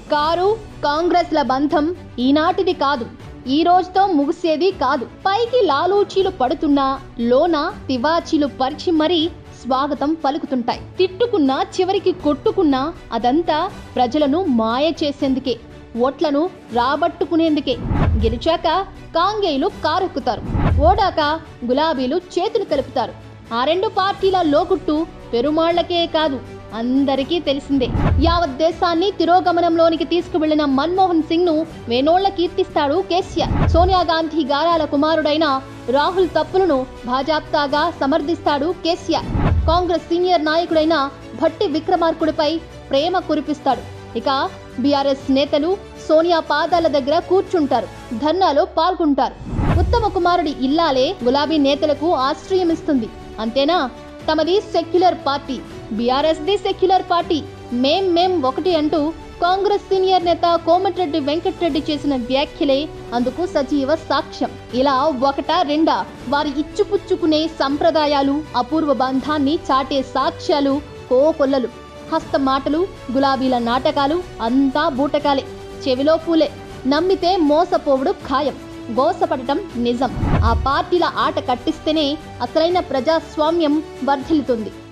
car కాంగ్రెస్ల బంధం ఈనాటిది కాదు ఈ రోజుతో ముగిసేది కాదు పైకి లాలూచీలు పడుతున్నా లోన తివాచీలు పరిచి మరీ స్వాగతం పలుకుతుంటాయి తిట్టుకున్నా చివరికి కొట్టుకున్నా అదంతా ప్రజలను మాయ చేసేందుకే ఓట్లను రాబట్టుకునేందుకే గెలిచాక కాంగేయులు కారెక్కుతారు ఓడాక గులాబీలు చేతులు కలుపుతారు ఆ రెండు పార్టీల లోకుట్టు పెరుమాళ్లకే కాదు అందరికీ తెలిసిందే యావత్ దేశాన్ని తిరోగమనంలోనికి తీసుకువెళ్లిన మన్మోహన్ సింగ్ ను వేనోళ్ల కీర్తిస్తాడు కేసీఆర్ సోనియా గాంధీ గారాల కుమారుడైన రాహుల్ తప్పులను భాజాప్తాగా సమర్థిస్తాడు కేసీఆర్ కాంగ్రెస్ సీనియర్ నాయకుడైన భట్టి విక్రమార్కుడిపై ప్రేమ కురిపిస్తాడు ఇక బీఆర్ఎస్ నేతలు సోనియా పాదాల దగ్గర కూర్చుంటారు ధర్నాలో పాల్గొంటారు ఉత్తమ కుమారుడి ఇల్లాలే గులాబీ నేతలకు ఆశ్రయమిస్తుంది అంతేనా తమది సెక్యులర్ పార్టీ బీఆర్ఎస్ ది సెక్యులర్ పార్టీ మేం మేం ఒకటి అంటూ కాంగ్రెస్ సీనియర్ నేత కోమటిరెడ్డి వెంకటరెడ్డి చేసిన వ్యాఖ్యలే అందుకు సజీవ సాక్ష్యం ఇలా ఒకటా రెండా వారి ఇచ్చుపుచ్చుకునే సంప్రదాయాలు అపూర్వ బంధాన్ని చాటే సాక్ష్యాలు కోకొల్లలు హస్త మాటలు గులాబీల నాటకాలు అంతా బూటకాలే చెవిలో పూలే నమ్మితే మోసపోవుడు ఖాయం గోసపడటం నిజం ఆ పార్టీల ఆట కట్టిస్తేనే అసలైన ప్రజాస్వామ్యం వర్ధిల్లుతుంది